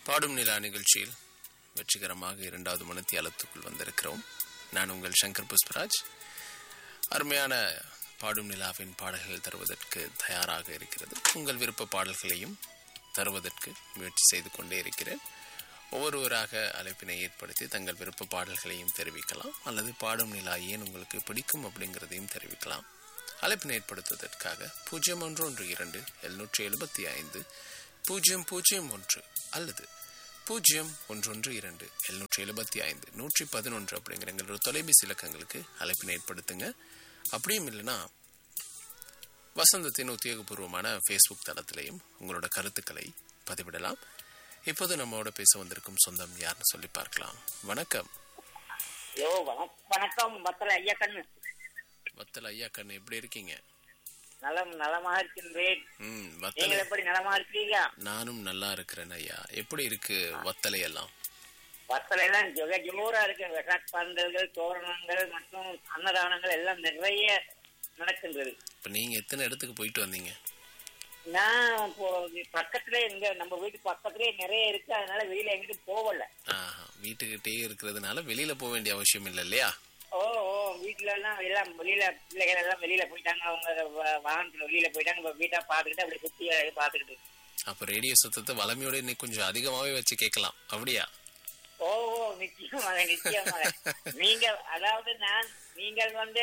பாடும் நிலா நிகழ்ச்சியில் வெற்றிகரமாக இரண்டாவது மனத்தியாலத்துக்குள் வந்திருக்கிறோம் நான் உங்கள் சங்கர் புஷ்பராஜ் அருமையான பாடும் நிலாவின் பாடல்கள் தருவதற்கு தயாராக இருக்கிறது உங்கள் விருப்ப பாடல்களையும் தருவதற்கு முயற்சி செய்து கொண்டே இருக்கிறேன் ஒவ்வொருவராக அழைப்பினை ஏற்படுத்தி தங்கள் விருப்ப பாடல்களையும் தெரிவிக்கலாம் அல்லது பாடும் நிலா ஏன் உங்களுக்கு பிடிக்கும் அப்படிங்கிறதையும் தெரிவிக்கலாம் அழைப்பினை ஏற்படுத்துவதற்காக பூஜ்ஜியம் ஒன்று ஒன்று இரண்டு எழுநூற்றி எழுபத்தி ஐந்து பூஜ்ஜியம் பூஜ்ஜியம் ஒன்று அல்லது பூஜ்ஜியம் ஒன்றொன்று இரண்டு எழுநூற்றி எழுபத்தி ஐந்து நூற்றி பதினொன்று அப்படிங்கிற எங்களோட தொலைபேசி இலக்கங்களுக்கு அழைப்பினை ஏற்படுத்துங்க அப்படியும் இல்லைன்னா வசந்தத்தின் உத்தியோகபூர்வமான ஃபேஸ்புக் தளத்திலையும் உங்களோட கருத்துக்களை பதிவிடலாம் இப்போது நம்மோட பேச வந்திருக்கும் சொந்தம் யாருன்னு சொல்லி பார்க்கலாம் வணக்கம் யோ வணக்- வணக்கம் பத்தல ஐயா கண்ணு வத்தல் ஐயா கண்ணு எப்படி இருக்கீங்க நலம் நலமாக இருக்கின்றேன் ம் நீங்கள் வத்தல் எப்படி நலமா இருக்கீங்க நானும் நல்லா இருக்கிறேன் ஐயா எப்படி இருக்கு வத்தலை எல்லாம் பத்தல எல்லாம் ஜொக ஜோரா இருக்கு வெசாக் பந்தல்கள் தோரணங்கள் மற்றும் அன்னதானங்கள் எல்லாம் நிறைய நடக்கின்றது இப்போ நீங்க எத்தனை இடத்துக்கு போயிட்டு வந்தீங்க நான் இப்போ பக்கத்துல எங்க நம்ம வீட்டு பக்கத்துலயே நிறைய இருக்கு அதனால வெளியில எங்கிட்டும் போகல ஆஹா வீட்டுக்கிட்டே இருக்கிறதுனால வெளியில போக வேண்டிய அவசியம் இல்லை இல்லையா ஓ ஓ வீட்டுல எல்லாம் எல்லாம் வெளியில பிள்ளைகள் எல்லாம் வெளியில போயிட்டாங்க அவங்க வ- வாகனத்துல வெளியில போயிட்டாங்க இப்ப வீட்டை பாத்துக்கிட்டு அப்படி சுத்தி பாத்துக்கிட்டு அப்ப ரேடியோ சத்தத்தை வளமையோட இன்னைக்கு கொஞ்சம் அதிகமாவே வச்சு கேட்கலாம் அப்படியா ஓ ஓ நிச்சயமாக நிச்சயமாக நீங்க அதாவது நான் நீங்கள் வந்து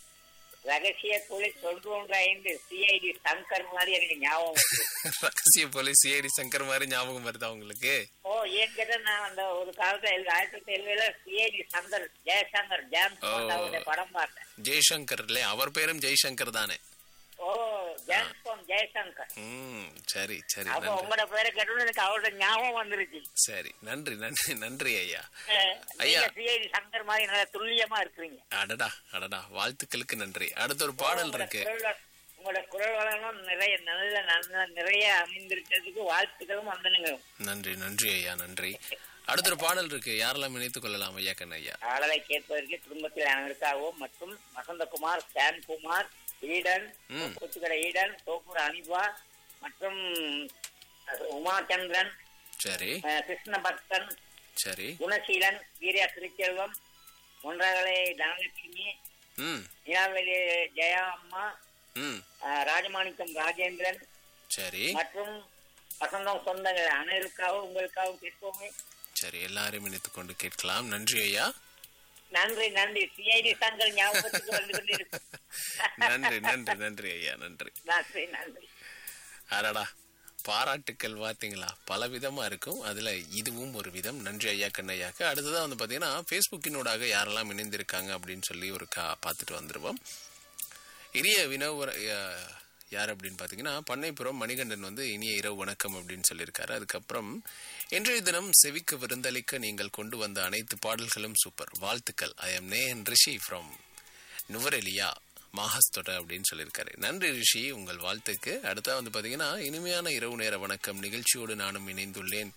ரகசிய போலீஸ் சொல்றோன்ற ஐந்து சிஐடி சங்கர் மாதிரி எனக்கு ஞாபகம் வருது. ரகசிய போலீஸ் சிஐடி சங்கர் மாதிரி ஞாபகம் வருதா உங்களுக்கு ஓ ஏன் கேட்டா நான் அந்த ஒரு காலத்துல எழு- ஆயிரத்தி தொள்ளாயிரத்தி எழுபதுல சிஐடி சங்கர் ஜெயசங்கர் ஜேம்ஸ் ஓ. பாண்ட் அவருடைய படம் பார்த்தேன் ஜெய்சங்கர் இல்லையா அவர் பேரும் ஜெய்சங்கர் தானே ஓ ஜேம்ஸ் பாண்ட் ஜெயசங்கர் ம் சரி சரி அப்ப நன்றி உங்களோட பேரை கேட்டோன்னு எனக்கு அவரோட ஞாபகம் வந்துருச்சு சரி நன்றி நன்றி நன்றி ஐயா அஹ், ஐயா. நீங்க சிஐடி சங்கர் மாதிரி நல்லா துல்லியமா இருக்கிறீங்க அடடா அடடா வாழ்த்துக்களுக்கு நன்றி அடுத்த ஒரு பாடல் இருக்கு உங்களோட குரல் உங்களோட குரல் வளங்களும் நிறைய நல்ல நல்ல நிறைய அமைந்திருக்கிறதுக்கு வாழ்த்துக்களும் வந்தனுங்க நன்றி நன்றி ஐயா நன்றி அடுத்த ஒரு பாடல் இருக்கு யாரெல்லாம் இணைத்துக் கொள்ளலாம் ஐயா கண்ண ஐயா பாடலை கேட்பதற்கு குடும்பத்தில் அனைவருக்காகவும் மற்றும் வசந்தகுமார் சான்குமார் ஈடன் ம். கொத்துக்கடை ஈடன் தோப்பூர் அனிபா மற்றும் அஹ், உமாச்சந்திரன் சரி அஹ், கிருஷ்ணபக்தன் சரி குணசீலன் வீரியா திருச்செல்வம் ஒன்றாகலை தனலட்சுமி ம் நிலாவெளி ஜெயா அம்மா ம் அஹ், ராஜமாணிக்கம் ராஜேந்திரன் சரி மற்றும் வசந்தம் சொந்தங்கள் அனைவருக்காகவும் உங்களுக்காகவும் கேட்போமே சரி எல்லாரையும் இணைத்துக் கொண்டு கேட்கலாம் நன்றி ஐயா நன்றி நன்றி சிஐடி சங்கர் ஞாபகத்துக்கு வந்து கொண்டிருக்கும் நன்றி நன்றி நன்றி ஐயா நன்றி நன்றி நன்றி அடடா பாராட்டுக்கள் பார்த்தீங்களா பல விதமா இருக்கும் அதுல இதுவும் ஒரு விதம் நன்றி ஐயா கண்ணையாக்கு அடுத்ததான் வந்து பாத்தீங்கன்னா ஃபேஸ்புக்கினூடாக யாரெல்லாம் இணைந்திருக்காங்க அப்படின்னு சொல்லி ஒரு கா பார்த்துட்டு வந்துருவோம் இனிய வினவர அஹ், யார் அப்படின்னு பார்த்தீங்கன்னா பண்ணைப்புறம் மணிகண்டன் வந்து இனிய இரவு வணக்கம் அப்படின்னு சொல்லியிருக்காரு அதுக்கப்புறம் இன்றைய தினம் செவிக்கு விருந்தளிக்க நீங்கள் கொண்டு வந்த அனைத்து பாடல்களும் சூப்பர் வாழ்த்துக்கள் I am Nehan Rishi from Nuwara Eliya Mahasthota அப்படின்னு சொல்லியிருக்காரு நன்றி ரிஷி உங்கள் வாழ்த்துக்கு அடுத்தா வந்து பார்த்தீங்கன்னா இனிமையான இரவு நேர வணக்கம் நிகழ்ச்சியோடு நானும் இணைந்துள்ளேன்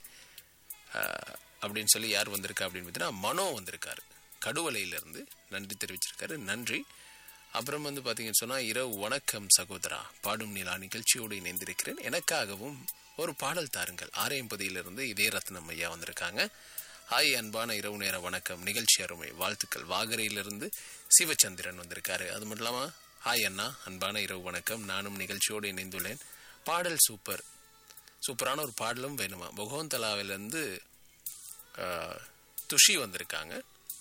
ஆஹ், அப்படின்னு சொல்லி யார் வந்திருக்கா அப்படின்னு பார்த்தீங்கன்னா மனோ வந்திருக்காரு கடுவலையிலிருந்து நன்றி தெரிவிச்சிருக்காரு நன்றி அப்புறம் வந்து பார்த்தீங்கன்னு சொன்னால் இரவு வணக்கம் சகோதரா பாடும் நிலா நிகழ்ச்சியோடு இணைந்திருக்கிறேன் எனக்காகவும் ஒரு பாடல் தாருங்கள் ஆரையம்பதியிலிருந்து இதே ரத்னம் ஐயா வந்திருக்காங்க ஹாய் அன்பான இரவு நேர வணக்கம் நிகழ்ச்சி அருமை வாழ்த்துக்கள் வாகரையிலிருந்து சிவச்சந்திரன் வந்திருக்காரு அது மட்டும் இல்லாமல் ஹாய் அண்ணா அன்பான இரவு வணக்கம் நானும் நிகழ்ச்சியோடு இணைந்துள்ளேன் பாடல் சூப்பர் சூப்பரான ஒரு பாடலும் வேணுமா பகவந்தலாவிலிருந்து ஆஹ், துஷி வந்திருக்காங்க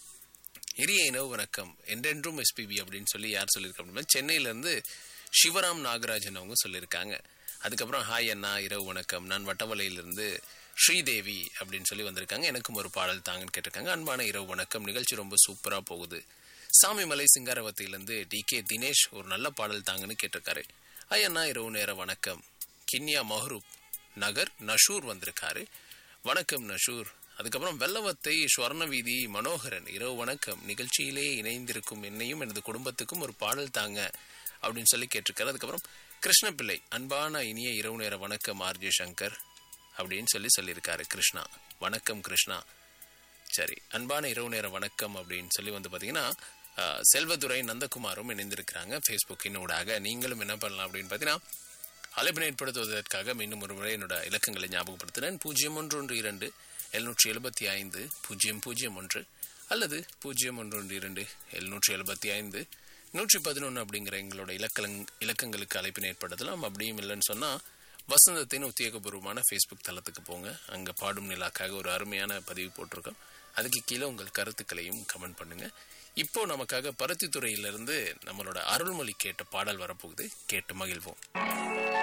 இரிய இனவு வணக்கம் என்றென்றும் எஸ்பிபி அப்படின்னு சொல்லி யார் சொல்லியிருக்க அப்படின்னா சென்னையிலேருந்து சிவராம் நாகராஜன் அவங்க சொல்லியிருக்காங்க அதுக்கப்புறம் ஹாய் அண்ணா இரவு வணக்கம் நான் வட்டவலையிலிருந்து ஸ்ரீதேவி அப்படின்னு சொல்லி வந்திருக்காங்க எனக்கும் ஒரு பாடல் தாங்கன்னு கேட்டிருக்காங்க அன்பான இரவு வணக்கம் நிகழ்ச்சி ரொம்ப சூப்பராக போகுது சாமிமலை சிங்காரவத்திலிருந்து டி கே தினேஷ் ஒரு நல்ல பாடல் தாங்கன்னு கேட்டிருக்காரு ஹாய் அண்ணா இரவு நேர வணக்கம் கின்யா மஹ்ரூப் நகர் நஷூர் வந்திருக்காரு வணக்கம் நஷூர் அதுக்கப்புறம் வெள்ளவத்தை ஸ்வர்ண வீதி மனோகரன் இரவு வணக்கம் நிகழ்ச்சியிலே இணைந்திருக்கும் என்னையும் எனது குடும்பத்துக்கும் ஒரு பாடல் தாங்க அப்படின்னு சொல்லி கேட்டிருக்காரு அதுக்கப்புறம் கிருஷ்ணபிள்ளை அன்பான இனிய இரவு நேர வணக்கம் ஆர்ஜே சங்கர் அப்படின்னு சொல்லி சொல்லியிருக்காரு கிருஷ்ணா வணக்கம் கிருஷ்ணா சரி அன்பான இரவு நேர வணக்கம் அப்படின்னு சொல்லி வந்து பார்த்தீங்கன்னா அஹ், செல்வதுரை நந்தகுமாரும் இணைந்திருக்கிறாங்க ஃபேஸ்புக்கின் ஊடாக நீங்களும் என்ன பண்ணலாம் அப்படின்னு பார்த்தீங்கன்னா அழைப்பினை ஏற்படுத்துவதற்காக மீண்டும் ஒரு முறை என்னோட இலக்கங்களை ஞாபகப்படுத்துகிறேன் பூஜ்ஜியம் ஒன்று ஒன்று இரண்டு எழுநூற்றி எழுபத்தி ஐந்து பூஜ்ஜியம் பூஜ்ஜியம் ஒன்று அல்லது பூஜ்ஜியம் ஒன்று ஒன்று இரண்டு எழுநூற்றி எழுபத்தி ஐந்து நூற்றி பதினொன்று அப்படிங்கிற எங்களோட இலக்கங் இலக்கங்களுக்கு அழைப்பினை ஏற்படுத்தலாம் அப்படியும் இல்லைன்னு சொன்னால் வசந்தத்தின் உத்தியோகபூர்வமான ஃபேஸ்புக் தளத்துக்கு போங்க அங்கே பாடும் நிலாக்காக ஒரு அருமையான பதிவு போட்டிருக்கோம் அதுக்கு கீழே உங்கள் கருத்துக்களையும் கமெண்ட் பண்ணுங்க இப்போ நமக்காக பருத்தித்துறையிலிருந்து நம்மளோட அருள்மொழி கேட்ட பாடல் வரப்போகுது கேட்டு மகிழ்வோம்